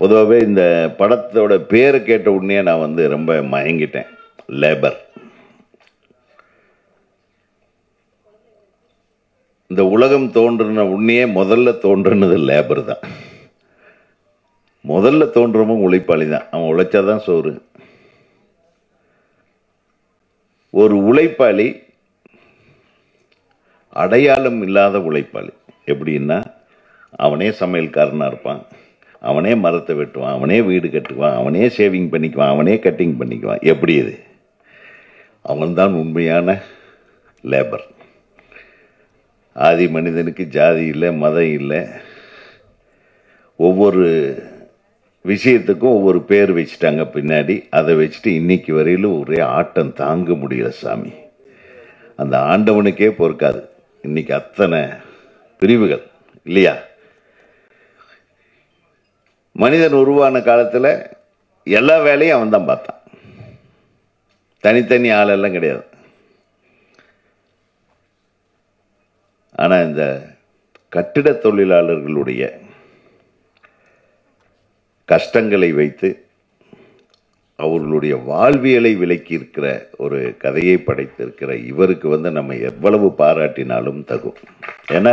பொதுவாகவே இந்த படத்தோட பேரை கேட்ட உடனே நான் வந்து ரொம்ப மயங்கிட்டேன் லேபர் இந்த உலகம் தோன்றின உடனே முதல்ல தோன்றுனது லேபர் தான் முதல்ல தோன்றவன் உழைப்பாளி தான் அவன் உழைச்சாதான் சோறு ஒரு உழைப்பாளி அடையாளம் இல்லாத உழைப்பாளி எப்படின்னா அவனே சமையல்காரனாக இருப்பான் அவனே மரத்தை வெட்டுவான் அவனே வீடு கட்டுவான் அவனே ஷேவிங் பண்ணிக்குவான் அவனே கட்டிங் பண்ணிக்குவான் எப்படி இது அவன்தான் உண்மையான லேபர் ஆதி மனிதனுக்கு ஜாதி இல்லை மதம் இல்லை ஒவ்வொரு விஷயத்துக்கும் ஒவ்வொரு பேர் வச்சுட்டாங்க பின்னாடி அதை வச்சுட்டு இன்னைக்கு வரையிலும் ஒரே ஆட்டம் தாங்க முடியல சாமி அந்த ஆண்டவனுக்கே பொறுக்காது இன்னைக்கு அத்தனை பிரிவுகள் இல்லையா மனிதன் உருவான காலத்தில் எல்லா வேலையும் அவன் தான் பார்த்தான் தனித்தனி ஆளெல்லாம் கிடையாது ஆனால் இந்த கட்டிட தொழிலாளர்களுடைய கஷ்டங்களை வைத்து அவர்களுடைய வாழ்வியலை விலக்கி இருக்கிற ஒரு கதையை படைத்திருக்கிற இவருக்கு வந்து நம்ம எவ்வளவு பாராட்டினாலும் தகும் ஏன்னா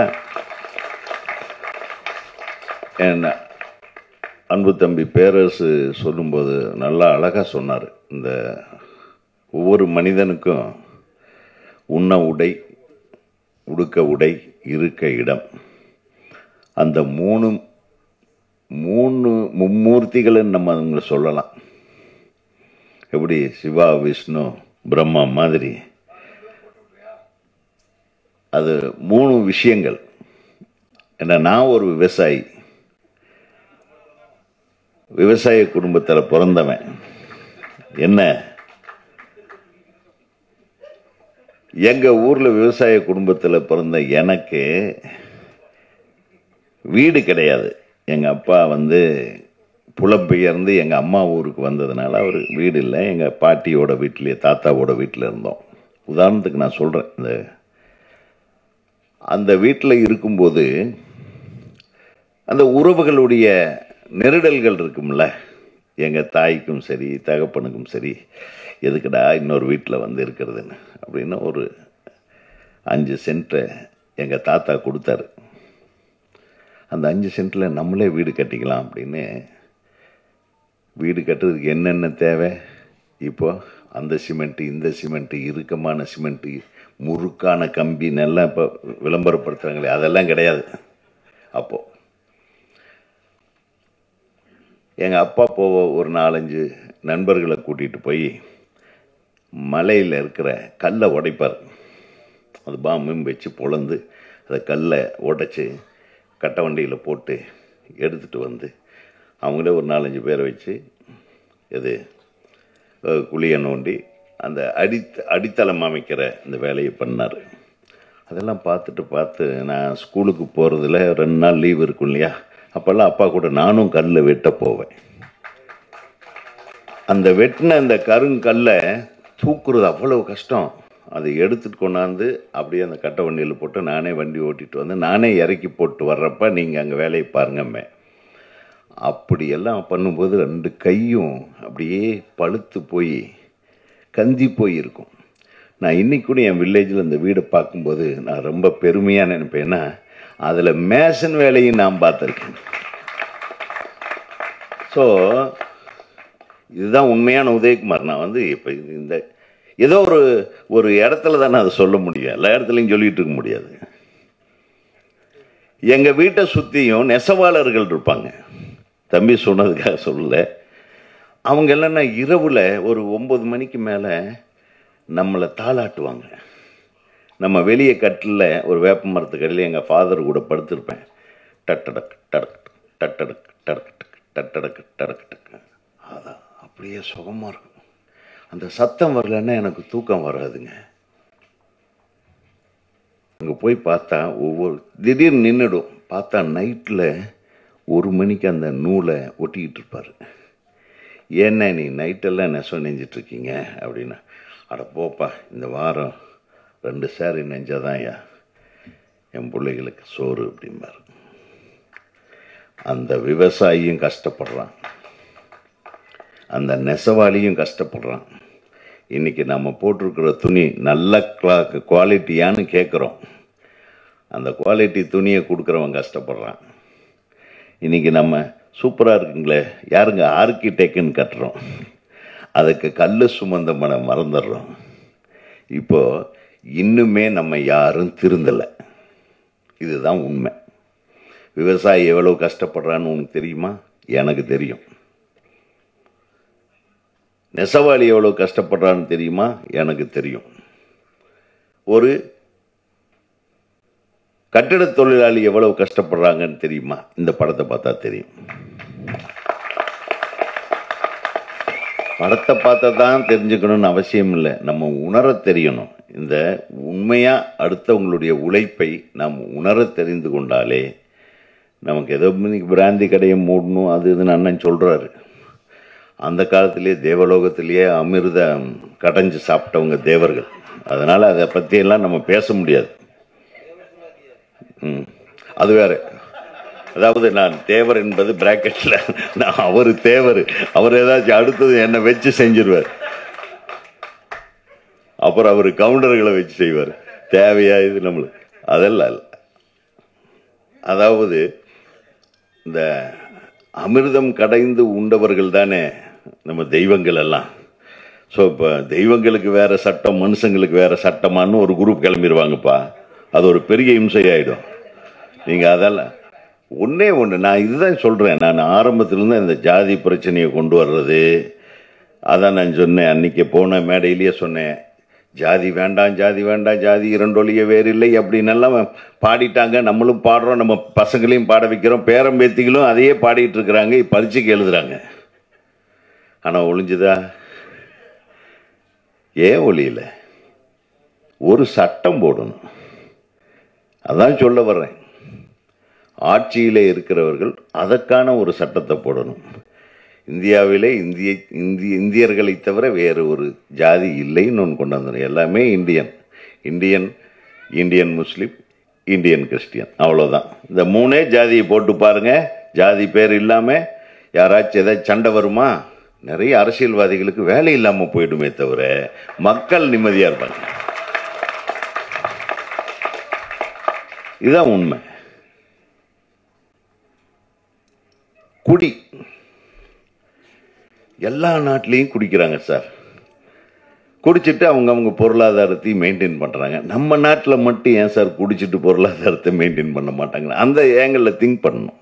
என்ன அன்பு தம்பி பேரரசு சொல்லும்போது நல்லா அழகாக சொன்னார் இந்த ஒவ்வொரு மனிதனுக்கும் உண்ண உடை உடுக்க உடை இருக்க இடம் அந்த மூணு மூணு மும்மூர்த்திகள்னு நம்ம அவங்கள சொல்லலாம் எப்படி சிவா விஷ்ணு பிரம்மா மாதிரி அது மூணு விஷயங்கள் ஏன்னா நான் ஒரு விவசாயி விவசாய குடும்பத்தில் பிறந்தவன் என்ன எங்க ஊர்ல விவசாய குடும்பத்தில் பிறந்த எனக்கு வீடு கிடையாது எங்க அப்பா வந்து புலம்பெயர்ந்து எங்க அம்மா ஊருக்கு வந்ததுனால அவர் வீடு இல்லை எங்க பாட்டியோட வீட்டிலேயே தாத்தாவோட வீட்டில் இருந்தோம் உதாரணத்துக்கு நான் சொல்றேன் இந்த அந்த வீட்டில் இருக்கும்போது அந்த உறவுகளுடைய நெருடல்கள் இருக்கும்ல எங்க தாய்க்கும் சரி தகப்பனுக்கும் சரி எதுக்குடா இன்னொரு வீட்டில் வந்து இருக்கிறதுன்னு அப்படின்னு ஒரு அஞ்சு சென்ட்டை எங்கள் தாத்தா கொடுத்தாரு அந்த அஞ்சு சென்ட்டில் நம்மளே வீடு கட்டிக்கலாம் அப்படின்னு வீடு கட்டுறதுக்கு என்னென்ன தேவை இப்போ அந்த சிமெண்ட்டு இந்த சிமெண்ட்டு இறுக்கமான சிமெண்ட்டு முறுக்கான கம்பி எல்லாம் இப்போ விளம்பரப்படுத்துகிறாங்களே அதெல்லாம் கிடையாது அப்போது எங்கள் அப்பா போவ ஒரு நாலஞ்சு நண்பர்களை கூட்டிகிட்டு போய் மலையில் இருக்கிற கல்லை உடைப்பார் அது பாம்பும் வச்சு பொழந்து அதை கல்லை உடைச்சி கட்டை வண்டியில் போட்டு எடுத்துகிட்டு வந்து அவங்களே ஒரு நாலஞ்சு பேரை வச்சு இது அஹ், குழியை நோண்டி அந்த அடி அடித்தளம் அமைக்கிற இந்த வேலையை பண்ணார் அதெல்லாம் பார்த்துட்டு பார்த்து நான் ஸ்கூலுக்கு போகிறதுல ரெண்டு நாள் லீவ் இருக்கும் இல்லையா அப்போல்லாம் அப்பா கூட நானும் கல்லில் வெட்ட போவேன் அந்த வெட்டின அந்த கருங்கல்லை தூக்குறது அவ்வளவு கஷ்டம் அதை எடுத்துட்டு கொண்டாந்து அப்படியே அந்த கட்டை வண்டியில் போட்டு நானே வண்டி ஓட்டிட்டு வந்து நானே இறக்கி போட்டு வர்றப்ப நீங்கள் அங்கே வேலையை பாருங்கம்மே அப்படியெல்லாம் பண்ணும்போது ரெண்டு கையும் அப்படியே பழுத்து போய் கந்தி போய் இருக்கும் நான் இன்னைக்கு கூட என் வில்லேஜில் இந்த வீடை பார்க்கும்போது நான் ரொம்ப பெருமையாக நினைப்பேன்னா அதில் மேசன் வேலையும் நான் பார்த்துருக்கேன் ஸோ இதுதான் உண்மையான உதயகுமார் நான் வந்து இப்போ இந்த ஏதோ ஒரு ஒரு இடத்துல தானே அதை சொல்ல முடியும் எல்லா இடத்துலையும் சொல்லிட்டு இருக்க முடியாது எங்க வீட்டை சுத்தியும் நெசவாளர்கள் இருப்பாங்க தம்பி சொன்னதுக்காக சொல்லல அவங்க எல்லாம் நான் இரவுல ஒரு ஒன்பது மணிக்கு மேல நம்மளை தாளாட்டுவாங்க நம்ம வெளியே கட்டில் ஒரு வேப்ப மரத்துக்கடியில் எங்கள் ஃபாதர் கூட படுத்திருப்பேன் டட்டடக் டடக் டட்டடக் டடக் டட்டடக் டடக் டக் அதான் அப்படியே சுகமாக இருக்கும் அந்த சத்தம் வரலன்னா எனக்கு தூக்கம் வராதுங்க அங்கே போய் பார்த்தா ஒவ்வொரு திடீர்னு நின்றுடும் பார்த்தா நைட்டில் ஒரு மணிக்கு அந்த நூலை ஒட்டிக்கிட்டு இருப்பார் ஏன்னா நீ நைட்டெல்லாம் நெசம் நெஞ்சிட்டு இருக்கீங்க அப்படின்னா அட போப்பா இந்த வாரம் ரெண்டு சாரி நெஞ்சாதான்யா என் பிள்ளைகளுக்கு சோறு அப்படிம்பார் அந்த விவசாயியும் கஷ்டப்படுறான் அந்த நெசவாளியும் கஷ்டப்படுறான் இன்னைக்கு நம்ம போட்டிருக்கிற துணி நல்ல கிளா குவாலிட்டியான்னு கேட்குறோம் அந்த குவாலிட்டி துணியை கொடுக்குறவன் கஷ்டப்படுறான் இன்னைக்கு நம்ம சூப்பராக இருக்குங்களே யாருங்க ஆர்கிடெக்ட்னு கட்டுறோம் அதுக்கு கல் சுமந்த மன மறந்துடுறோம் இப்போ இன்னுமே நம்ம யாரும் திருந்தலை இதுதான் உண்மை விவசாயி எவ்வளோ கஷ்டப்படுறான்னு உனக்கு தெரியுமா எனக்கு தெரியும் நெசவாளி எவ்வளோ கஷ்டப்படுறான்னு தெரியுமா எனக்கு தெரியும் ஒரு கட்டிட தொழிலாளி எவ்வளவு கஷ்டப்படுறாங்கன்னு தெரியுமா இந்த படத்தை பார்த்தா தெரியும் படத்தை பார்த்தா தான் தெரிஞ்சுக்கணும்னு அவசியம் இல்லை நம்ம உணர தெரியணும் இந்த உண்மையா அடுத்தவங்களுடைய உழைப்பை நாம் உணர தெரிந்து கொண்டாலே நமக்கு ஏதோ இன்னைக்கு பிராந்தி கடையை மூடணும் அது இதுன்னு அண்ணன் சொல்றாரு அந்த காலத்திலேயே தேவலோகத்திலேயே அமிர்தம் கடைஞ்சு சாப்பிட்டவங்க தேவர்கள் அதனால அதை பற்றியெல்லாம் நம்ம பேச முடியாது ம் அது வேற அதாவது நான் தேவர் என்பது பிராக்கெட்ல நான் அவர் தேவர் அவர் ஏதாச்சும் அடுத்தது என்னை வச்சு செஞ்சிருவார் அப்புறம் அவர் கவுண்டர்களை வச்சு செய்வார் தேவையா இது நம்மளுக்கு அதெல்லாம் இல்லை அதாவது இந்த அமிர்தம் கடைந்து உண்டவர்கள் தானே நம்ம தெய்வங்கள் எல்லாம் ஸோ இப்போ தெய்வங்களுக்கு வேற சட்டம் மனுஷங்களுக்கு வேற சட்டமான்னு ஒரு குரூப் கிளம்பிடுவாங்கப்பா அது ஒரு பெரிய இம்சையாயிடும் நீங்கள் அதெல்லாம் ஒன்றே ஒன்று நான் இதுதான் சொல்கிறேன் நான் ஆரம்பத்திலேருந்து இந்த ஜாதி பிரச்சனையை கொண்டு வர்றது அதான் நான் சொன்னேன் அன்னைக்கு போன மேடையிலேயே சொன்னேன் ஜாதி வேண்டாம் ஜாதி வேண்டாம் ஜாதி இரண்டொழிய வேறு இல்லை அப்படின்னு எல்லாம் பாடிட்டாங்க நம்மளும் பாடுறோம் நம்ம பசங்களையும் பாட வைக்கிறோம் பேரம்பேத்திகளும் அதையே பாடிட்டு இருக்கிறாங்க பரீட்சைக்கு எழுதுறாங்க ஆனால் ஒளிஞ்சுதா ஏன் ஒளியல ஒரு சட்டம் போடணும் அதான் சொல்ல வர்றேன் ஆட்சியிலே இருக்கிறவர்கள் அதற்கான ஒரு சட்டத்தை போடணும் இந்தியாவிலே இந்திய இந்திய இந்தியர்களை தவிர வேறு ஒரு ஜாதி இல்லைன்னு ஒன்று கொண்டு வந்துடும் எல்லாமே Indian Indian Indian Muslim Indian Christian அவ்வளோதான் இந்த மூணே ஜாதியை போட்டு பாருங்க ஜாதி பேர் இல்லாமல் யாராச்சும் ஏதாச்சும் சண்டை வருமா நிறைய அரசியல்வாதிகளுக்கு வேலை இல்லாமல் போயிடுமே தவிர மக்கள் நிம்மதியாக இருப்பாங்க இதுதான் உண்மை குடி எல்லா நாட்டிலையும் குடிக்கிறாங்க சார் குடிச்சிட்டு அவங்க அவங்க பொருளாதாரத்தையும் மெயின்டைன் பண்ணுறாங்க நம்ம நாட்டில் மட்டும் ஏன் சார் குடிச்சிட்டு பொருளாதாரத்தை மெயின்டைன் பண்ண மாட்டாங்க அந்த ஏங்கிளில் திங்க் பண்ணணும்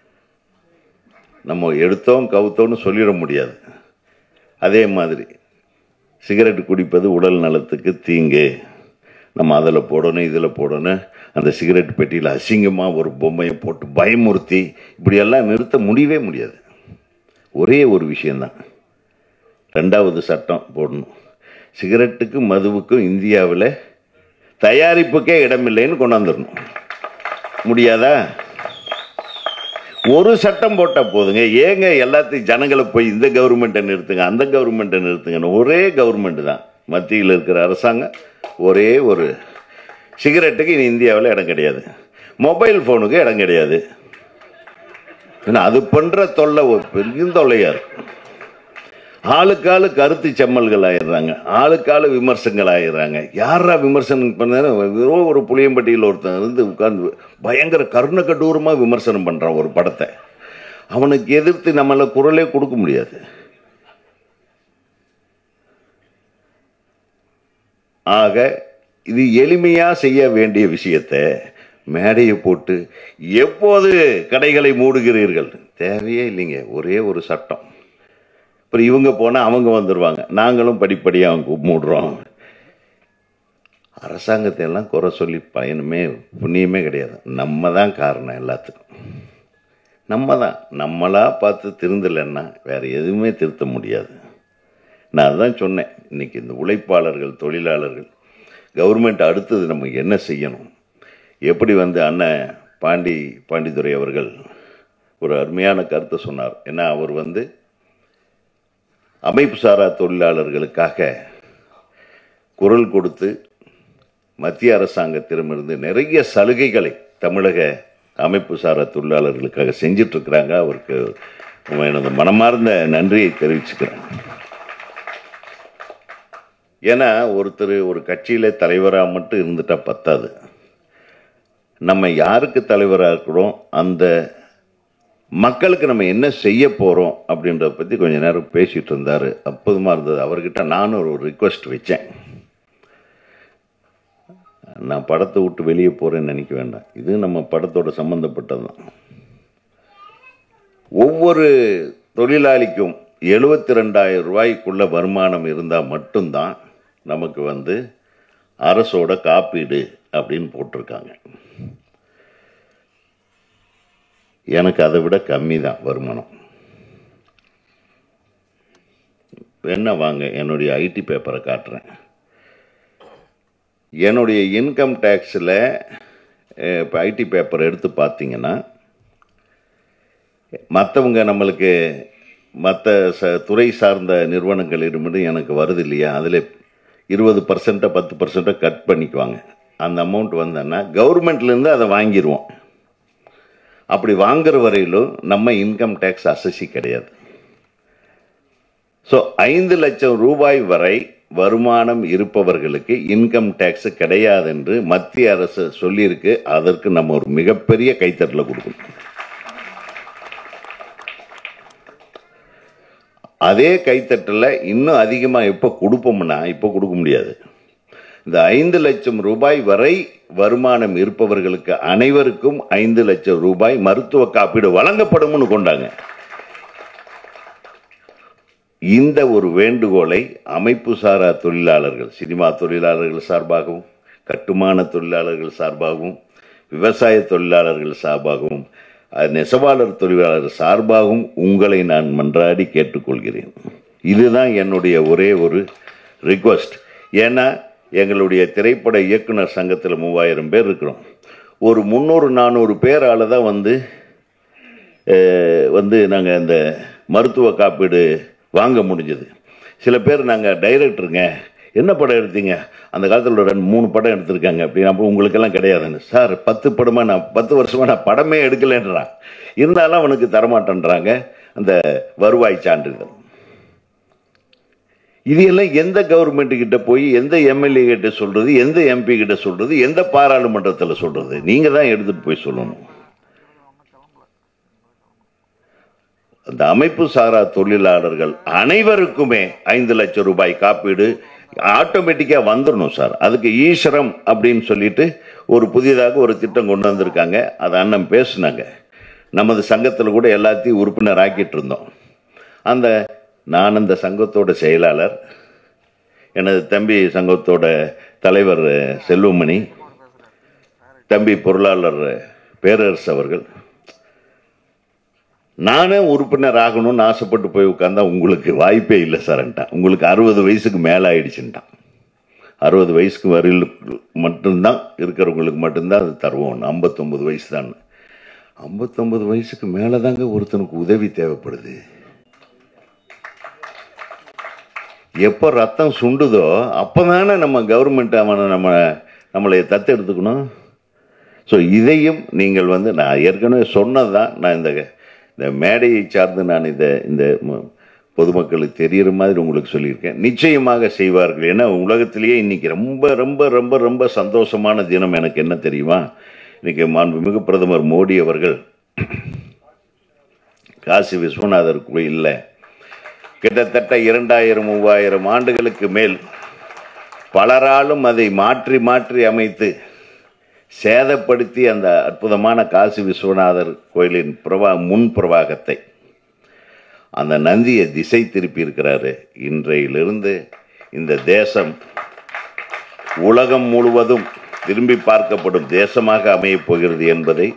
நம்ம எடுத்தோம் கவுத்தோன்னு சொல்லிட முடியாது அதே மாதிரி சிகரெட் குடிப்பது உடல் நலத்துக்கு தீங்கு நம்ம அதில் போடணும் இதில் போடணும் அந்த சிகரெட் பெட்டியில் அசிங்கமாக ஒரு பொம்மையை போட்டு பயமுறுத்தி இப்படியெல்லாம் நிறுத்த முடியவே முடியாது ஒரே ஒரு விஷயந்தான் ரெண்டாவது சட்டம் போடணும் சிகரெட்டுக்கும் மதுவுக்கும் இந்தியாவில் தயாரிப்புக்கே இடமில்லைன்னு கொண்டாந்துடணும் முடியாதா ஒரு சட்டம் போட்டால் போதுங்க ஏங்க எல்லாத்தையும் ஜனங்களை போய் இந்த கவர்மெண்ட்டை நிறுத்துங்க அந்த கவர்மெண்ட்டை நிறுத்துங்கன்னு ஒரே கவர்மெண்ட் தான் மத்தியில் இருக்கிற அரசாங்கம் ஒரே ஒரு சிகரெட்டுக்கு இனி இந்தியாவில் இடம் கிடையாது மொபைல் ஃபோனுக்கு இடம் கிடையாது ஏன்னா அது பண்ணுற தொல்லை ஒரு பெரிய தொல்லையாக இருக்கு ஆளுக்கு ஆளு கருத்து செம்மல்கள் ஆயிடுறாங்க ஆளுக்கு ஆளு விமர்சனங்கள் ஆயிடுறாங்க யாரா விமர்சனம் பண்ண வெறும் ஒரு புளியம்பட்டியில் ஒருத்தன் இருந்து உட்கார்ந்து பயங்கர கருண கடூரமாக விமர்சனம் பண்ணுறான் ஒரு படத்தை அவனுக்கு எதிர்த்து நம்மள குரலே கொடுக்க முடியாது ஆக இது எளிமையா செய்ய வேண்டிய விஷயத்தை மேடையை போட்டு எப்போது கடைகளை மூடுகிறீர்கள் தேவையே இல்லைங்க ஒரே ஒரு சட்டம் அப்புறம் இவங்க போனால் அவங்க வந்துடுவாங்க நாங்களும் படிப்படியாக அவங்க மூடுறோம் அரசாங்கத்தை எல்லாம் குறை சொல்லி பயனுமே புண்ணியமே கிடையாது நம்ம தான் காரணம் எல்லாத்துக்கும் நம்ம தான் நம்மளா பார்த்து திருந்தலைன்னா வேற எதுவுமே திருத்த முடியாது நான் அதான் சொன்னேன் இன்னைக்கு இந்த உழைப்பாளர்கள் தொழிலாளர்கள் கவர்மெண்ட் அடுத்தது நம்ம என்ன செய்யணும் எப்படி வந்து அண்ணன் பாண்டி பாண்டித்துறை அவர்கள் ஒரு அருமையான கருத்தை சொன்னார் ஏன்னா அவர் வந்து அமைப்பு சாரா தொழிலாளர்களுக்காக குரல் கொடுத்து மத்திய அரசாங்கத்திடமிருந்து நிறைய சலுகைகளை தமிழக அமைப்பு சாரா தொழிலாளர்களுக்காக செஞ்சிட்டு இருக்கிறாங்க அவருக்கு எனது மனமார்ந்த நன்றியை தெரிவிச்சுக்கிறேன் ஏன்னா ஒருத்தர் ஒரு கட்சியில தலைவராக மட்டும் இருந்துட்டா பத்தாது நம்ம யாருக்கு தலைவராக இருக்கிறோம் அந்த மக்களுக்கு நம்ம என்ன செய்ய போகிறோம் அப்படின்றத பற்றி கொஞ்ச நேரம் பேசிகிட்டு இருந்தார் அற்புதமாக இருந்தது அவர்கிட்ட நானும் ஒரு ரிக்வெஸ்ட் வச்சேன் நான் படத்தை விட்டு வெளியே போகிறேன்னு நினைக்க வேண்டாம் இது நம்ம படத்தோட சம்மந்தப்பட்டது தான் ஒவ்வொரு தொழிலாளிக்கும் எழுபத்தி ரெண்டாயிரம் ரூபாய்க்குள்ள வருமானம் இருந்தால் மட்டும்தான் நமக்கு வந்து அரசோட காப்பீடு அப்படின்னு போட்டிருக்காங்க எனக்கு அதை விட கம்மி தான் வருமானம் என்ன வாங்க என்னுடைய ஐடி பேப்பரை காட்டுறேன் என்னுடைய இன்கம் டேக்ஸில் இப்போ ஐடி பேப்பர் எடுத்து பார்த்தீங்கன்னா மற்றவங்க நம்மளுக்கு மற்ற ச துறை சார்ந்த நிறுவனங்களிடமிருந்து எனக்கு வருது இல்லையா அதில் இருபது பர்சன்ட்டை பத்து பர்சன்ட்டை கட் பண்ணிக்குவாங்க அந்த அமௌண்ட் வந்தோன்னா கவர்மெண்ட்லேருந்து அதை வாங்கிடுவோம் அப்படி வாங்குற வரையிலும் நம்ம இன்கம் டேக்ஸ் அசசி கிடையாது ஸோ ஐந்து லட்சம் ரூபாய் வரை வருமானம் இருப்பவர்களுக்கு இன்கம் டேக்ஸ் கிடையாது என்று மத்திய அரசு சொல்லியிருக்கு அதற்கு நம்ம ஒரு மிகப்பெரிய கைத்தட்டல கொடுக்கணும் அதே கைத்தட்டல இன்னும் அதிகமாக எப்போ கொடுப்போம்னா இப்போ கொடுக்க முடியாது இந்த ஐந்து லட்சம் ரூபாய் வரை வருமானம் இருப்பவர்களுக்கு அனைவருக்கும் ஐந்து லட்சம் ரூபாய் மருத்துவ காப்பீடு வழங்கப்படும்னு கொண்டாங்க இந்த ஒரு வேண்டுகோளை அமைப்பு சாரா தொழிலாளர்கள் சினிமா தொழிலாளர்கள் சார்பாகவும் கட்டுமான தொழிலாளர்கள் சார்பாகவும் விவசாய தொழிலாளர்கள் சார்பாகவும் அஹ், நெசவாளர் தொழிலாளர் சார்பாகவும் உங்களை நான் மன்றாடி கேட்டுக்கொள்கிறேன் இதுதான் என்னுடைய ஒரே ஒரு ரிக்வஸ்ட் ஏன்னா எங்களுடைய திரைப்பட இயக்குனர் சங்கத்தில் மூவாயிரம் பேர் இருக்கிறோம் ஒரு முந்நூறு நானூறு பேரால தான் வந்து அஹ், வந்து நாங்கள் இந்த மருத்துவ காப்பீடு வாங்க முடிஞ்சது சில பேர் நாங்கள் டைரக்டருங்க என்ன படம் எடுத்தீங்க அந்த காலத்தில் ஒரு ரெண்டு மூணு படம் எடுத்திருக்காங்க அப்படின்னு அப்போ உங்களுக்கெல்லாம் கிடையாதுன்னு சார் பத்து படமா நான் பத்து வருஷமா நான் படமே எடுக்கலைன்றான் இருந்தாலும் அவனுக்கு தரமாட்டேன்றாங்க அந்த வருவாய் சான்றிதழ் இது எல்லாம் எந்த கவர்மெண்ட் கிட்ட போய் எந்த எம்எல்ஏ கிட்ட சொல்றது எந்த எம்பி கிட்ட சொல்றது எந்த பாராளுமன்றத்தில் சொல்றது நீங்க தான் எடுத்துட்டு போய் சொல்லணும் அந்த அமைப்பு சாரா தொழிலாளர்கள் அனைவருக்குமே ஐந்து லட்சம் ரூபாய் காப்பீடு ஆட்டோமேட்டிக்கா வந்துடணும் சார் அதுக்கு ஈஸ்வரம் அப்படின்னு சொல்லிட்டு ஒரு புதியதாக ஒரு திட்டம் கொண்டு வந்திருக்காங்க அதை அண்ணன் பேசுனாங்க நமது சங்கத்தில் கூட எல்லாத்தையும் உறுப்பினர் ஆக்கிட்டு இருந்தோம் அந்த நான் அந்த சங்கத்தோட செயலாளர் எனது தம்பி சங்கத்தோட தலைவர் செல்வமணி தம்பி பொருளாளர் பேரரசு அவர்கள் நானே உறுப்பினர் ஆகணும்னு ஆசைப்பட்டு போய் உட்காந்தா உங்களுக்கு வாய்ப்பே இல்லை சார்ன்ட்டான் உங்களுக்கு அறுபது வயசுக்கு மேலே ஆயிடுச்சுன்ட்டான் அறுபது வயசுக்கு வரையில் மட்டும்தான் இருக்கிறவங்களுக்கு மட்டும்தான் அது தருவோம் ஐம்பத்தொம்பது வயசு தான் ஐம்பத்தொம்பது வயசுக்கு மேலே தாங்க ஒருத்தனுக்கு உதவி தேவைப்படுது எப்போ ரத்தம் சுண்டுதோ அப்போதானே நம்ம கவர்மெண்ட் அவனை நம்ம நம்மளை தத்தெடுத்துக்கணும் ஸோ இதையும் நீங்கள் வந்து நான் ஏற்கனவே சொன்னது தான் நான் இந்த இந்த மேடையை சார்ந்து நான் இதை இந்த ம- பொதுமக்களுக்கு தெரிகிற மாதிரி உங்களுக்கு சொல்லியிருக்கேன் நிச்சயமாக செய்வார்கள் ஏன்னா உலகத்திலேயே இன்னைக்கு ரொம்ப ரொம்ப ரொம்ப ரொம்ப சந்தோஷமான தினம் எனக்கு என்ன தெரியுமா இன்னைக்கு மாண்புமிகு பிரதமர் மோடி அவர்கள் காசி விஸ்வநாதர் கோயிலில் கிட்டத்தட்ட இரண்டாயிரம் மூவாயிரம் ஆண்டுகளுக்கு மேல் பலராலும் அதை மாற்றி மாற்றி அமைத்து சேதப்படுத்தி அந்த அற்புதமான காசி விஸ்வநாதர் கோயிலின் பிரவா முன் பிரவாகத்தை அந்த நந்தியை திசை திருப்பி இருக்கிறாரு இன்றையிலிருந்து இந்த தேசம் உலகம் முழுவதும் திரும்பி பார்க்கப்படும் தேசமாக அமையப் போகிறது என்பதை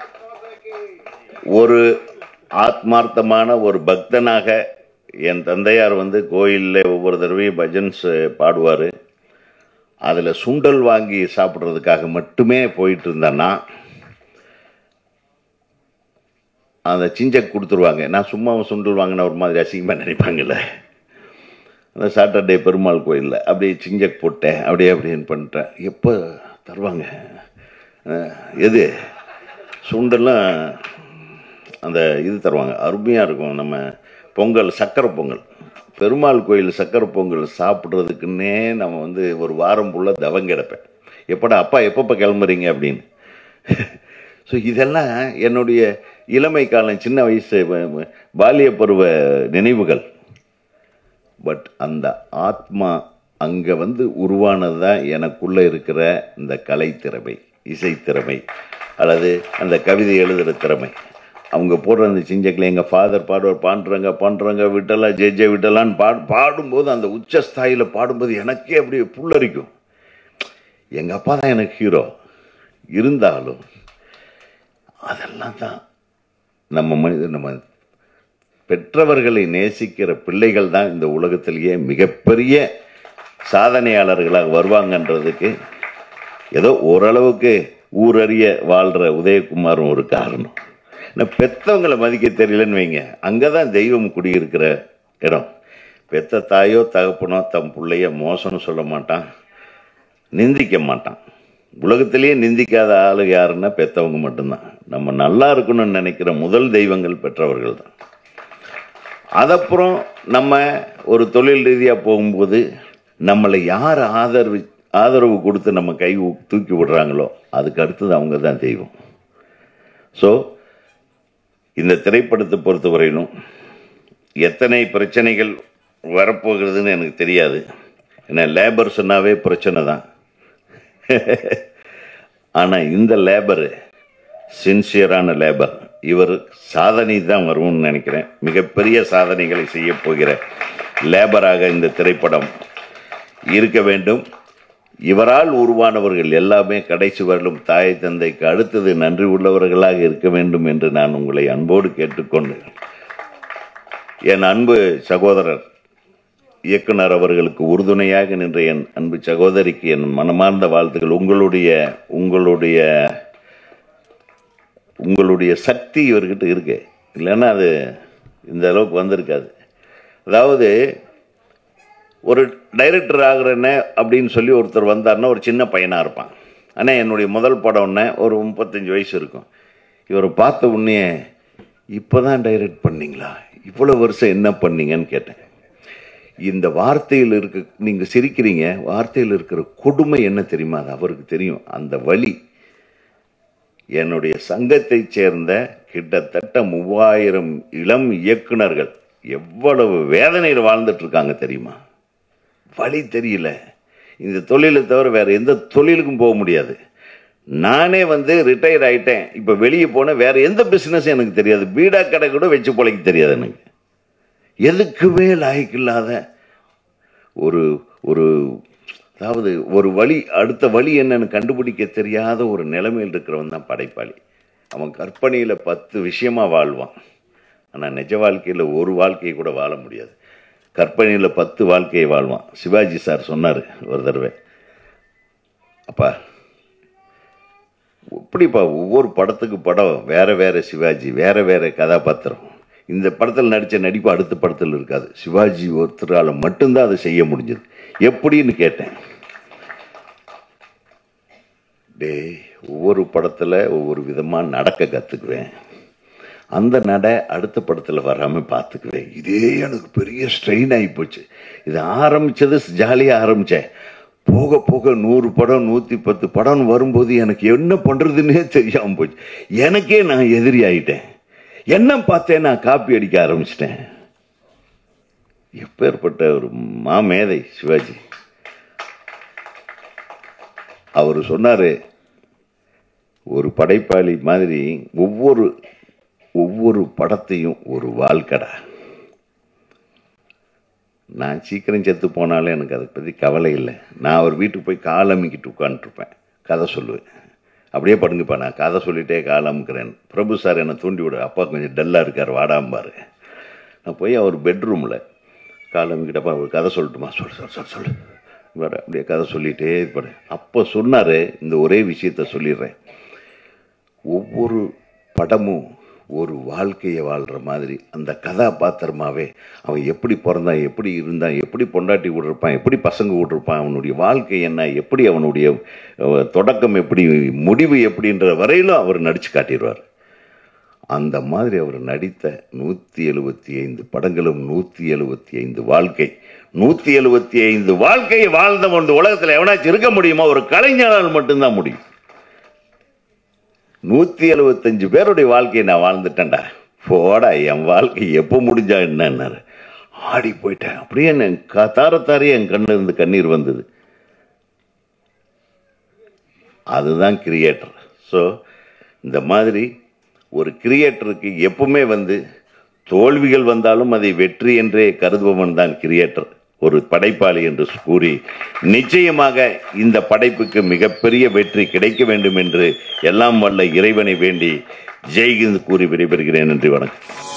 ஒரு ஆத்மார்த்தமான ஒரு பக்தனாக என் தந்தையார் வந்து கோயிலில் ஒவ்வொரு தடவையும் பஜன்ஸ் பாடுவார் அதில் சுண்டல் வாங்கி சாப்பிட்றதுக்காக மட்டுமே போயிட்டு இருந்தேன்னா அந்த சிஞ்சக் கொடுத்துருவாங்க நான் சும்மா சுண்டல் வாங்கின ஒரு மாதிரி அசிங்கமாக நினைப்பாங்கல்ல அந்த சாட்டர்டே பெருமாள் கோயிலில் அப்படியே சிஞ்சக் போட்டேன் அப்படியே அப்படின்னு பண்ணிட்டேன் எப்போ தருவாங்க அஹ், எது சுண்டெல்லாம் அந்த இது தருவாங்க அருமையாக இருக்கும் நம்ம பொங்கல் சக்கரை பொங்கல் பெருமாள் கோயில் சக்கரை பொங்கல் சாப்பிட்றதுக்குன்னே நம்ம வந்து ஒரு வாரம் ஃபுல்லாக தவம் கிடப்பேன் எப்படா அப்பா எப்பப்போ கிளம்புறீங்க அப்படின்னு ஸோ இதெல்லாம் என்னுடைய இளமை காலம் சின்ன வயசு வ- வ- பால்ய பருவ நினைவுகள் பட் அந்த ஆத்மா அங்கே வந்து உருவானது தான் எனக்குள்ளே இருக்கிற இந்த கலை திறமை இசை திறமை அல்லது அந்த கவிதை எழுதுகிற திறமை அவங்க போடுற அந்த சிஞ்சக்கில் எங்கள் ஃபாதர் பாடுவார் பாண்டுறாங்க பாண்டுறாங்க விட்டலா ஜெ ஜெ விட்டலான்னு பாடு பாடும்போது அந்த உச்ச ஸ்தாயில பாடும்போது எனக்கே அப்படியே புல்லரிக்கும் எங்கள் அப்பா தான் எனக்கு ஹீரோ இருந்தாலும் அதெல்லாம் தான் நம்ம மனித நம்ம பெற்றவர்களை நேசிக்கிற பிள்ளைகள் தான் இந்த உலகத்திலேயே மிகப்பெரிய சாதனையாளர்களாக வருவாங்கன்றதுக்கு ஏதோ ஓரளவுக்கு ஊரறிய வாழ்கிற உதயகுமாரும் ஒரு காரணம் நான் பெத்தவங்களை மதிக்க தெரியலன்னு வைங்க அங்கே தான் தெய்வம் குடியிருக்கிற இடம் பெத்த தாயோ தகப்பனோ தம் பிள்ளைய மோசம்னு சொல்ல மாட்டான் நிந்திக்க மாட்டான் உலகத்திலேயே நிந்திக்காத ஆளு யாருன்னா பெத்தவங்க மட்டும்தான் நம்ம நல்லா இருக்கணும்னு நினைக்கிற முதல் தெய்வங்கள் பெற்றவர்கள் தான் அதப்புறம் நம்ம ஒரு தொழில் ரீதியாக போகும்போது நம்மளை யார் ஆதரவு ஆதரவு கொடுத்து நம்ம கை ஊ- தூக்கி விடுறாங்களோ அதுக்கு அடுத்தது அவங்க தான் தெய்வம் ஸோ இந்த திரைப்படத்தை பொறுத்தவரையிலும் எத்தனை பிரச்சனைகள் வரப்போகிறதுன்னு எனக்கு தெரியாது ஏன்னா லேபர் சொன்னாவே பிரச்சனை தான் ஆனால் இந்த லேபரு சின்சியரான லேபர் இவர் சாதனை தான் வரும்னு நினைக்கிறேன் மிகப்பெரிய சாதனைகளை செய்ய போகிற லேபராக இந்த திரைப்படம் இருக்க வேண்டும் இவரால் உருவானவர்கள் எல்லாமே கடைசி வரலும் தாய் தந்தைக்கு அடுத்தது நன்றி உள்ளவர்களாக இருக்க வேண்டும் என்று நான் உங்களை அன்போடு கேட்டுக்கொண்டு என் அன்பு சகோதரர் இயக்குனர் அவர்களுக்கு உறுதுணையாக நின்ற என் அன்பு சகோதரிக்கு என் மனமார்ந்த வாழ்த்துக்கள் உங்களுடைய உங்களுடைய உங்களுடைய சக்தி இவர்கிட்ட இருக்கு இல்லைன்னா அது இந்த அளவுக்கு வந்திருக்காது அதாவது ஒரு டைரக்டர் ஆகுறேன்னு அப்படின்னு சொல்லி ஒருத்தர் வந்தாருன்னா ஒரு சின்ன பையனாக இருப்பான் ஆனால் என்னுடைய முதல் படம்னே ஒரு முப்பத்தஞ்சு வயசு இருக்கும் இவரை பார்த்த உடனே இப்போ தான் டைரக்ட் பண்ணீங்களா இவ்வளோ வருஷம் என்ன பண்ணீங்கன்னு கேட்டேன் இந்த வார்த்தையில் இருக்க நீங்கள் சிரிக்கிறீங்க வார்த்தையில் இருக்கிற கொடுமை என்ன தெரியுமா அது அவருக்கு தெரியும் அந்த வலி என்னுடைய சங்கத்தைச் சேர்ந்த கிட்டத்தட்ட மூவாயிரம் இளம் இயக்குனர்கள் எவ்வளவு வேதனையில் வாழ்ந்துட்டு இருக்காங்க தெரியுமா வழி தெரியல இந்த தொழிலை தவிர வேற எந்த தொழிலுக்கும் போக முடியாது நானே வந்து ரிட்டையர் ஆயிட்டேன் இப்போ வெளியே போனேன் வேற எந்த பிஸ்னஸ் எனக்கு தெரியாது பீடா கடை கூட வச்சு பொழைக்க தெரியாது எனக்கு எதுக்குமே லாய்க்கில்லாத ஒரு ஒரு அதாவது ஒரு வழி அடுத்த வழி என்னன்னு கண்டுபிடிக்க தெரியாத ஒரு நிலைமையில் இருக்கிறவன் தான் படைப்பாளி அவன் கற்பனையில் பத்து விஷயமா வாழ்வான் ஆனால் நிஜ வாழ்க்கையில் ஒரு வாழ்க்கையை கூட வாழ முடியாது கற்பனையில் பத்து வாழ்க்கையை வாழ்வான் சிவாஜி சார் சொன்னார் ஒரு தடவை அப்பா எப்படிப்பா ஒவ்வொரு படத்துக்கு படம் வேற வேற சிவாஜி வேற வேற கதாபாத்திரம் இந்த படத்தில் நடித்த நடிப்பு அடுத்த படத்தில் இருக்காது சிவாஜி ஒருத்தரால் மட்டும்தான் அதை செய்ய முடிஞ்சது எப்படின்னு கேட்டேன் டேய் ஒவ்வொரு படத்தில் ஒவ்வொரு விதமாக நடக்க கற்றுக்குவேன் அந்த நடை அடுத்த படத்தில் வராமல் பார்த்துக்குவேன் இதே எனக்கு பெரிய ஸ்ட்ரெயின் ஆகி போச்சு இது ஆரம்பித்தது ஜாலியாக ஆரம்பித்தேன் போக போக நூறு படம் நூற்றி பத்து படம் வரும்போது எனக்கு என்ன பண்ணுறதுன்னே தெரியாமல் போச்சு எனக்கே நான் எதிரி ஆயிட்டேன் என்ன பார்த்தேன் நான் காப்பி அடிக்க ஆரம்பிச்சிட்டேன் எப்பேற்பட்ட ஒரு மாமேதை சிவாஜி அவர் சொன்னாரு ஒரு படைப்பாளி மாதிரி ஒவ்வொரு ஒவ்வொரு படத்தையும் ஒரு வாழ்க்கடா நான் சீக்கிரம் செத்து போனாலும் எனக்கு அதை பற்றி கவலை இல்லை நான் அவர் வீட்டுக்கு போய் கால் அமுக்கிட்டு உட்காந்துருப்பேன் கதை சொல்லுவேன் அப்படியே படுங்கப்பா நான் கதை சொல்லிட்டே கால் அமுக்கிறேன் பிரபு சார் என்னை தூண்டி விடு அப்பா கொஞ்சம் டல்லாக இருக்கார் வாடாம்பாரு நான் போய் அவர் பெட்ரூமில் கால் அமுக்கிட்டப்பா ஒரு கதை சொல்லட்டுமா சொல்லு சொல்லு சொல்லு சொல்லு வேற அப்படியே கதை சொல்லிகிட்டே இருப்பாரு அப்போ சொன்னார் இந்த ஒரே விஷயத்த சொல்லிடுறேன் ஒவ்வொரு படமும் ஒரு வாழ்க்கையை வாழ்கிற மாதிரி அந்த கதாபாத்திரமாவே அவன் எப்படி பிறந்தான் எப்படி இருந்தான் எப்படி பொண்டாட்டி விட்ருப்பான் எப்படி பசங்க விட்ருப்பான் அவனுடைய வாழ்க்கை என்ன எப்படி அவனுடைய அஹ், தொடக்கம் எப்படி முடிவு எப்படின்ற வரையிலும் அவர் நடிச்சு காட்டிடுவார் அந்த மாதிரி அவர் நடித்த நூற்றி எழுபத்தி ஐந்து படங்களும் நூற்றி எழுபத்தி ஐந்து வாழ்க்கை நூற்றி எழுபத்தி ஐந்து வாழ்க்கையை வாழ்ந்த இந்த உலகத்தில் எவனாச்சும் இருக்க முடியுமா ஒரு கலைஞரால் மட்டும்தான் முடியும் நூற்றி எழுபத்தஞ்சு பேருடைய வாழ்க்கையை நான் வாழ்ந்துட்டேன்டா போடா என் வாழ்க்கை எப்போ முடிஞ்சா என்னன்னாரு ஆடி போயிட்டேன் அப்படியே என் க- தாரத்தாரே என் கண்ணு இருந்து கண்ணீர் வந்தது அதுதான் கிரியேட்டர் ஸோ இந்த மாதிரி ஒரு கிரியேட்டருக்கு எப்பவுமே வந்து தோல்விகள் வந்தாலும் அதை வெற்றி என்றே கருதுபவன் தான் கிரியேட்டர் ஒரு படைப்பாளி என்று கூறி நிச்சயமாக இந்த படைப்புக்கு மிகப்பெரிய வெற்றி கிடைக்க வேண்டும் என்று எல்லாம் வல்ல இறைவனை வேண்டி ஜெய்ஹிந்த் கூறி விடைபெறுகிறேன் நன்றி வணக்கம்